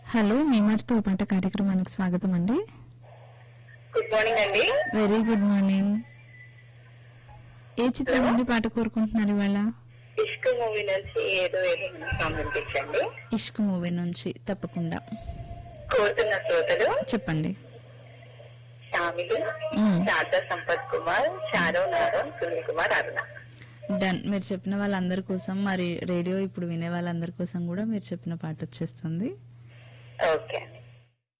Hello మేమర్తో పాట కార్యక్రమానికి స్వాగతం అండి గుడ్ మార్నింగ్ అండి వెరీ గుడ్ మార్నింగ్ ఏ చిత్రం నుండి పాట కోరుకుంటున్నారు ఇవాళ ఇష్క్ మూవీ నుంచి ఏదో ఏదో సాంగ్ వినిపించండి ఇష్క్ మూవీ నుంచి తప్పకుండా కోరుతున్న శ్రోతలు చెప్పండి శ్యామిలి మ్మ్. శారదా సంపత్ కుమార్ షారో నారాయణ్ సునీల్ కుమార్ అరుణ డన్ మీరు చెప్పిన వాళ్ళందరి కోసం మరి రేడియో ఇప్పుడు వినే వాళ్ళందరి కోసం కూడా మీరు చెప్పిన పాట వచ్చేస్తుంది ఓకే అండి